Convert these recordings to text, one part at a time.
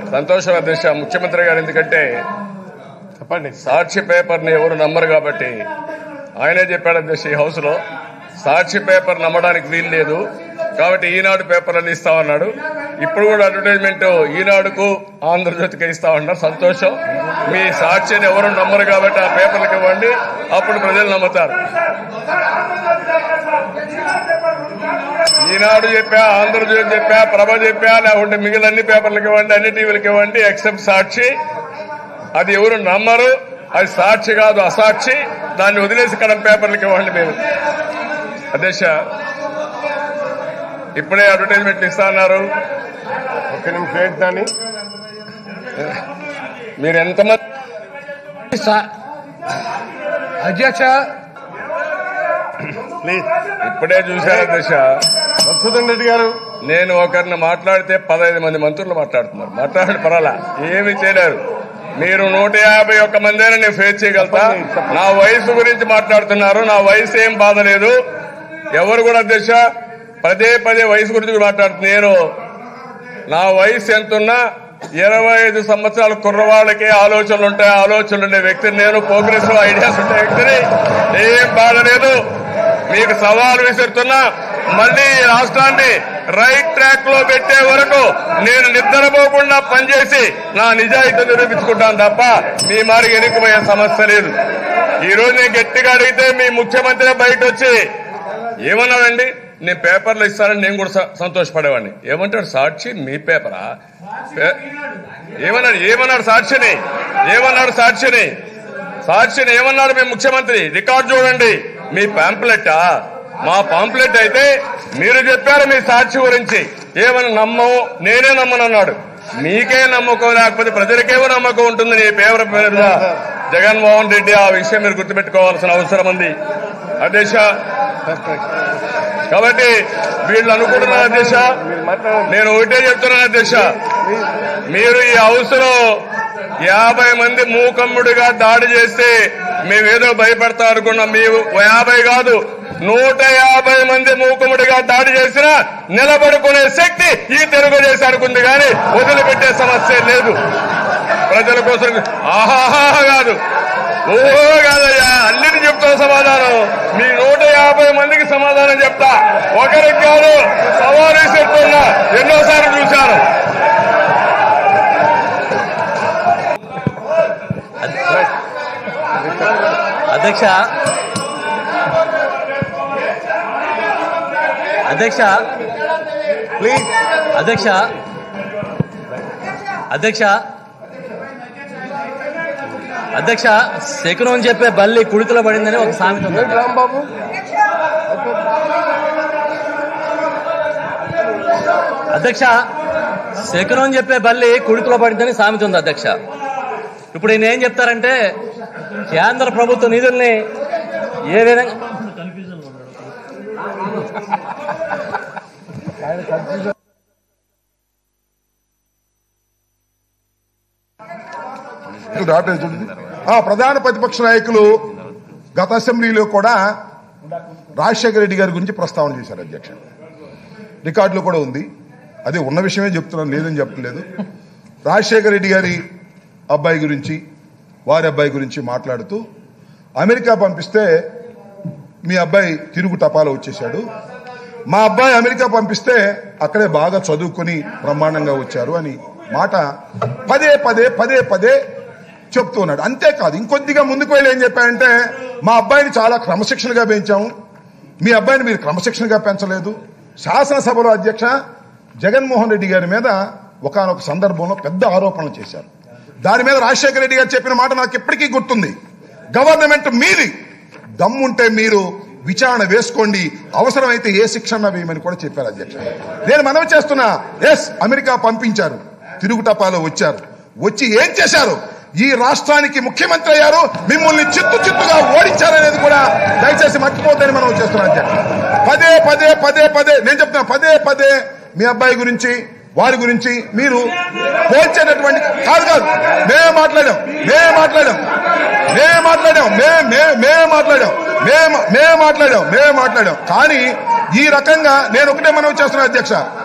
సంతోషం అధ్యక్ష ముఖ్యమంత్రి గారు ఎందుకంటే చెప్పండి సాక్షి పేపర్ని ఎవరు నమ్మరు కాబట్టి ఆయనే చెప్పాడు అధ్యక్ష ఈ హౌస్ లో సాక్షి పేపర్ నమ్మడానికి వీలు లేదు కాబట్టి ఈనాడు పేపర్లను ఇస్తామన్నాడు ఇప్పుడు కూడా అడ్వర్టైజ్మెంట్ ఈనాడుకు ఆంధ్రజ్యోతికి ఇస్తామన్నారు సంతోషం మీ సాక్షిని ఎవరు నమ్మరు కాబట్టి ఆ పేపర్లకు ఇవ్వండి అప్పుడు ప్రజలు నమ్ముతారు ఈనాడు చెప్పా ఆంధ్రజ్యోతి చెప్పా ప్రభ చెప్పా లేకుంటే మిగిలిన అన్ని పేపర్లకు ఇవ్వండి అన్ని టీవీలకు ఇవ్వండి ఎక్సెప్ట్ సాక్షి అది ఎవరు నమ్మరు అది సాక్షి కాదు అసాక్షి దాన్ని వదిలేసి ఇక్కడ పేపర్లకు ఇవ్వండి మీరు అధ్యక్ష ఇప్పుడే అడ్వర్టైజ్మెంట్లు ఇస్తా అన్నారు ఒక్క నిమిషం ఏంటి దాన్ని మీరు ఎంతమంది సా- అధ్యక్ష ప్లీజ్ ఇప్పుడే చూశారు అధ్యక్ష మధుసూదన్ రెడ్డి గారు నేను ఒకరిని మాట్లాడితే పదహైదు మంది మంత్రులు మాట్లాడుతున్నారు మాట్లాడి పర్వాలా ఏమి చేయలేరు మీరు నూట యాభై ఒక్క మందిని నేను ఫేస్ చేయగలుగుతా నా వయసు గురించి మాట్లాడుతున్నారు నా వయసు ఏం బాధ లేదు ఎవరు కూడా అధ్యక్ష పదే పదే వయసు గురించి మాట్లాడుతున్నారు నేను నా వయసు ఎంతున్నా ఇరవై ఐదు సంవత్సరాల కుర్రవాళ్ళకి ఆలోచనలు ఉంటాయి ఆలోచనలు ఉండే వ్యక్తిని నేను ప్రోగ్రెస్ ఐడియాస్ ఉండే వ్యక్తిని ఏం బాధ లేదు మీకు సవాల్ విసురుతున్నా మళ్ళీ ఈ రాష్ట్రాన్ని రైట్ ట్రాక్ లో పెట్టే వరకు నేను నిద్రపోకుండా పనిచేసి నా నిజాయితీ నిరూపించుకుంటాను తప్ప మీ మారికి ఎన్నికపోయే సమస్య లేదు ఈ రోజు నేను గట్టిగా అడిగితే మీ ముఖ్యమంత్రి బయట వచ్చి ఏమన్నాడండి నేను పేపర్లు ఇస్తానని నేను కూడా స- సంతోషపడేవాడిని ఏమంటాడు సాక్షి మీ పేపరా పే- ఏమన్నాడు ఏమన్నాడు సాక్షిని ఏమన్నాడు సాక్షిని సాక్షిని ఏమన్నాడు మీ ముఖ్యమంత్రి రికార్డు చూడండి మీ పాంప్లెట్టా మా పాంప్లెట్ అయితే మీరు చెప్పారు మీ సాక్షి గురించి ఏమని నమ్మవు నేనే నమ్మనన్నాడు మీకే నమ్మకం లేకపోతే ప్రజలకేమో నమ్మకం ఉంటుంది నీ పేపర్ మీద జగన్మోహన్ రెడ్డి ఆ విషయం మీరు గుర్తుపెట్టుకోవాల్సిన అవసరం ఉంది అధ్యక్ష కాబట్టి వీళ్ళు అనుకుంటున్నారు అధ్యక్ష మీరు మాట్లాడండి నేను ఒకటే చెప్తున్నాను అధ్యక్ష మీరు ఈ హౌస్ లో యాభై మంది మూకమ్ముడిగా దాడి చేస్తే మేమేదో భయపడతా అనుకున్నాం మీ యాభై కాదు నూట యాభై మంది మూకుముడిగా దాడి చేసినా నిలబడుకునే శక్తి ఈ తెలుగుదేశానికి ఉంది కానీ వదిలిపెట్టే సమస్య లేదు ప్రజల కోసం ఆహాహా కాదు ఓహో కాదయ్యా అన్నిటి చెప్తా సమాధానం మీ నూట యాభై మందికి సమాధానం చెప్తా ఒకరికి కాదు సవాలు చెప్తున్నా ఎన్నోసార్లు చూశాను అధ్యక్ష అధ్యక్ష ప్లీజ్ అధ్యక్ష అధ్యక్ష అధ్యక్ష శకునం అని చెప్పే బల్లి కుడికలో పడిందని ఒక సామెత ఉంది ఏంటి రాంబాబు అధ్యక్ష శకునం అని చెప్పే బల్లి కుడికలో పడిందని సామెత ఉంది అధ్యక్ష ఇప్పుడు ఈయన ఏం చెప్తారంటే కేంద్ర ప్రభుత్వ నిధుల్ని ఏ విధంగా రావట్లేదు చూడండి. ఆ ప్రధాన ప్రతిపక్ష నాయకులు గత అసెంబ్లీలో కూడా రాజశేఖర రెడ్డి గారి గురించి ప్రస్తావన చేశారు అధ్యక్ష రికార్డులో కూడా ఉంది అదే ఉన్న విషయమే చెప్తున్నాను లేదని చెప్పలేదు రాజశేఖర రెడ్డి గారి అబ్బాయి గురించి వారి అబ్బాయి గురించి మాట్లాడుతూ అమెరికా పంపిస్తే మీ అబ్బాయి తిరుగు టపాలో వచ్చేశాడు మా అబ్బాయి అమెరికా పంపిస్తే అక్కడే బాగా చదువుకొని బ్రహ్మాండంగా వచ్చారు అని మాట పదే పదే పదే పదే చెప్తూ ఉన్నాడు అంతేకాదు ఇంకొద్దిగా ముందుకు వెళ్ళి ఏం చెప్పారంటే మా అబ్బాయిని చాలా క్రమశిక్షణగా పెంచాము మీ అబ్బాయిని మీరు క్రమశిక్షణగా పెంచలేదు శాసనసభలో అధ్యక్ష జగన్మోహన్ రెడ్డి గారి మీద ఒకానొక సందర్భంలో పెద్ద ఆరోపణలు చేశారు దాని మీద రాజశేఖర రెడ్డి గారు చెప్పిన మాట నాకు ఇప్పటికీ గుర్తుంది గవర్నమెంట్ మీది దమ్ముంటే మీరు విచారణ వేసుకోండి అవసరమైతే ఏ శిక్షణ వేయమని కూడా చెప్పారు అధ్యక్ష నేను మనవి చేస్తున్నా ఎస్ అమెరికా పంపించారు తిరుగుటపాలో వచ్చారు వచ్చి ఏం చేశారు ఈ రాష్ట్రానికి ముఖ్యమంత్రి అయ్యారు మిమ్మల్ని చిత్తు చిత్తుగా ఓడించారనేది కూడా దయచేసి మర్చిపోద్దని మనం చేస్తున్నాం అధ్యక్ష పదే పదే పదే పదే నేను చెప్తున్నా పదే పదే మీ అబ్బాయి గురించి వారి గురించి మీరు పోల్చేటటువంటి కాదు కాదు మేమే మాట్లాడాం మేమే మాట్లాడాం మేమే మాట్లాడాం మే మే మేమే మాట్లాడాం మేము మేమే మాట్లాడాం మేమే మాట్లాడాం కానీ ఈ రకంగా నేను ఒకటే మనం చేస్తున్నా అధ్యక్ష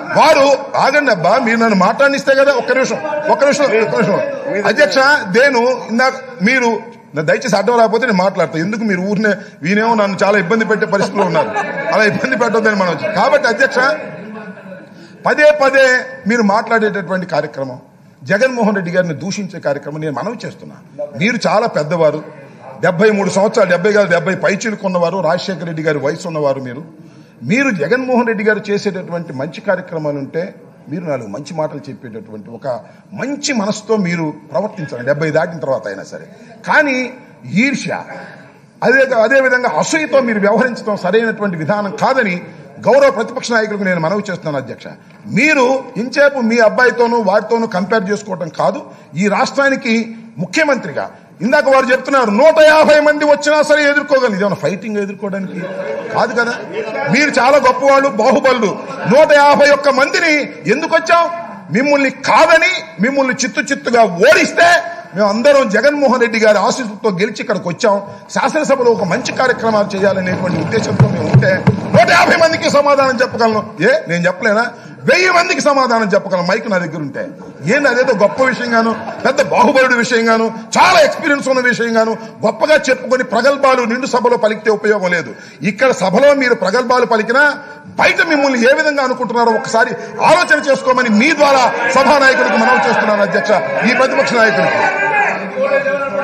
వారు ఆగండి అబ్బా మీరు నన్ను మాట్లాడిస్తే కదా ఒక్క నిమిషం ఒక్క నిమిషం ఒక్క నిమిషం అధ్యక్ష దేను ఇందాక మీరు నా దయచేసి అడ్డం రాకపోతే నేను మాట్లాడతా ఎందుకు మీరు ఊరినే వీనేమో నన్ను చాలా ఇబ్బంది పెట్టే పరిస్థితిలో ఉన్నారు అలా ఇబ్బంది పెట్టొద్దని మనం వచ్చి- కాబట్టి అధ్యక్ష పదే పదే మీరు మాట్లాడేటటువంటి కార్యక్రమం జగన్మోహన్ రెడ్డి గారిని దూషించే కార్యక్రమం నేను మనవి చేస్తున్నా మీరు చాలా పెద్దవారు డెబ్బై మూడు సంవత్సరాలు డెబ్బై కాదు డెబ్బై పైచీలుకున్నవారు రాజశేఖర రెడ్డి గారి వయసు ఉన్నవారు మీరు మీరు జగన్మోహన్ రెడ్డి గారు చేసేటటువంటి మంచి కార్యక్రమాలు ఉంటే మీరు నాలుగు మంచి మాటలు చెప్పేటటువంటి ఒక మంచి మనసుతో మీరు ప్రవర్తించాలి డెబ్బై దాటిన తర్వాత అయినా సరే కానీ ఈర్ష్య అదే అదే విధంగా అసూయతో మీరు వ్యవహరించడం సరైనటువంటి విధానం కాదని గౌరవ ప్రతిపక్ష నాయకులకు నేను మనవి చేస్తున్నాను అధ్యక్ష మీరు ఇంచేపు మీ అబ్బాయితోనూ వారితోనూ కంపేర్ చేసుకోవటం కాదు ఈ రాష్ట్రానికి ముఖ్యమంత్రిగా ఇందాక వారు చెప్తున్నారు నూట యాభై మంది వచ్చినా సరే ఎదుర్కోగలరు ఇదేమన్నా ఫైటింగ్ ఎదుర్కోవడానికి కాదు కదా మీరు చాలా గొప్పవాళ్ళు బాహుబలుడు నూట యాభై ఒక్క మందిని ఎందుకు వచ్చాం మిమ్మల్ని కాదని మిమ్మల్ని చిత్తు చిత్తుగా ఓడిస్తే మేము అందరం జగన్మోహన్ రెడ్డి గారి ఆశీస్సులతో గెలిచి ఇక్కడికి వచ్చాం శాసనసభలో ఒక మంచి కార్యక్రమాలు చేయాలనేటువంటి ఉద్దేశంతో మేము ఉంటే నూట యాభై మందికి సమాధానం చెప్పగలను ఏ నేను చెప్పలేనా వెయ్యి మందికి సమాధానం చెప్పగలను మైక్ నా దగ్గర ఉంటే ఏంది అదేదో గొప్ప విషయంగాను పెద్ద బాహుబలుడి విషయంగాను చాలా ఎక్స్పీరియన్స్ ఉన్న విషయంగాను గొప్పగా చెప్పుకొని ప్రగల్భాలు నిండు సభలో పలికితే ఉపయోగం లేదు ఇక్కడ సభలో మీరు ప్రగల్భాలు పలికినా బయట మిమ్మల్ని ఏ విధంగా అనుకుంటున్నారో ఒకసారి ఆలోచన చేసుకోమని మీ ద్వారా సభా నాయకులకు మనవి చేస్తున్నాను అధ్యక్ష ఈ ప్రతిపక్ష నాయకులకి